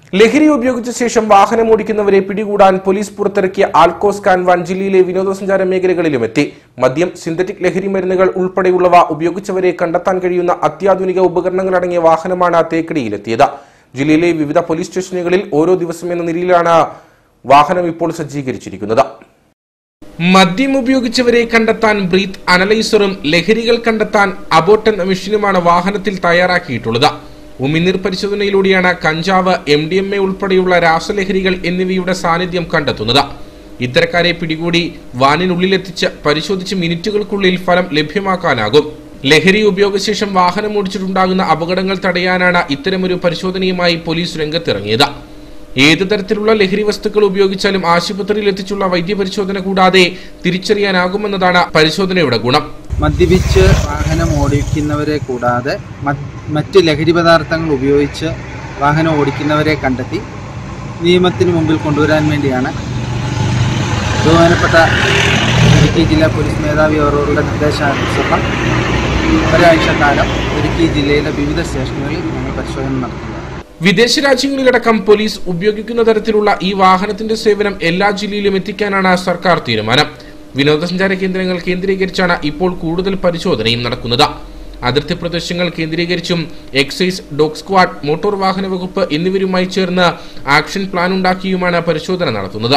ലഹരി ഉപയോഗിച്ച ശേഷം വാഹനമോടിക്കുന്നവരെ പിടികൂടാൻ പോലീസ് പുറത്തിറക്കിയ ആൽക്കോ സ്കാൻ വൺ ജില്ലയിലെ വിനോദസഞ്ചാര മേഖലകളിലുമെത്തി മദ്യം സിന്തറ്റിക് ലഹരി മരുന്നുകൾ ഉൾപ്പെടെയുള്ളവ ഉപയോഗിച്ചവരെ കണ്ടെത്താൻ കഴിയുന്ന അത്യാധുനിക ഉപകരണങ്ങളടങ്ങിയ വാഹനമാണ് തേക്കടിയിലെത്തിയത് ജില്ലയിലെ വിവിധ പോലീസ് സ്റ്റേഷനുകളിൽ ഓരോ ദിവസം എന്ന നിലയിലാണ് വാഹനം ഇപ്പോൾ സജ്ജീകരിച്ചിരിക്കുന്നത് മദ്യം ഉപയോഗിച്ചവരെ കണ്ടെത്താൻ ബ്രീത്ത് അനലൈസറും ലഹരികൾ കണ്ടെത്താൻ അബോട്ടൻ മെഷീനുമാണ് വാഹനത്തിൽ തയ്യാറാക്കിയിട്ടുള്ളത് ഉമിനീർ പരിശോധനയിലൂടെയാണ് കഞ്ചാവ് എം ഡി എം എ ഉൾപ്പെടെയുള്ള രാസലഹരികൾ എന്നിവയുടെ സാന്നിധ്യം കണ്ടെത്തുന്നത് ഇത്തരക്കാരെ പിടികൂടി വാനിനുള്ളിലെത്തിച്ച് പരിശോധിച്ച് മിനിറ്റുകൾക്കുള്ളിൽ ഫലം ലഭ്യമാക്കാനാകും ലഹരി ഉപയോഗശേഷം വാഹനം ഓടിച്ചിട്ടുണ്ടാകുന്ന അപകടങ്ങൾ തടയാനാണ് ഇത്തരമൊരു പരിശോധനയുമായി പോലീസ് രംഗത്തിറങ്ങിയത് ഏത് തരത്തിലുള്ള ലഹരി വസ്തുക്കൾ ഉപയോഗിച്ചാലും ആശുപത്രിയിൽ എത്തിച്ചുള്ള വൈദ്യപരിശോധന കൂടാതെ തിരിച്ചറിയാനാകുമെന്നതാണ് പരിശോധനയുടെ ഗുണം മദ്യപിച്ച് വാഹനം ഓടിക്കുന്നവരെ കൂടാതെ മറ്റ് മറ്റ് ലഹരി പദാർത്ഥങ്ങൾ ഉപയോഗിച്ച് വാഹനം ഓടിക്കുന്നവരെ കണ്ടെത്തി നിയമത്തിന് മുമ്പിൽ കൊണ്ടുവരാൻ വേണ്ടിയാണ് ബഹുമാനപ്പെട്ട ഇടുക്കി ജില്ലാ പോലീസ് മേധാവി അവരുടെ നിർദ്ദേശാനുസരണം ഒരാഴ്ചക്കാലം ഇടുക്കി ജില്ലയിലെ വിവിധ സ്റ്റേഷനുകളിൽ ഞങ്ങൾ പരിശോധന നടത്തുന്നത് വിദേശ രാജ്യങ്ങളിലടക്കം പോലീസ് ഉപയോഗിക്കുന്ന തരത്തിലുള്ള ഈ വാഹനത്തിന്റെ സേവനം എല്ലാ ജില്ലയിലും എത്തിക്കാനാണ് സർക്കാർ തീരുമാനം വിനോദസഞ്ചാര കേന്ദ്രങ്ങൾ കേന്ദ്രീകരിച്ചാണ് ഇപ്പോൾ കൂടുതൽ പരിശോധനയും നടക്കുന്നത് അതിർത്തി പ്രദേശങ്ങൾ കേന്ദ്രീകരിച്ചും എക്സൈസ് ഡോഗ് സ്ക്വാഡ് മോട്ടോർ വാഹന വകുപ്പ് എന്നിവരുമായി ചേർന്ന് ആക്ഷൻ പ്ലാൻ ഉണ്ടാക്കിയുമാണ് പരിശോധന നടത്തുന്നത്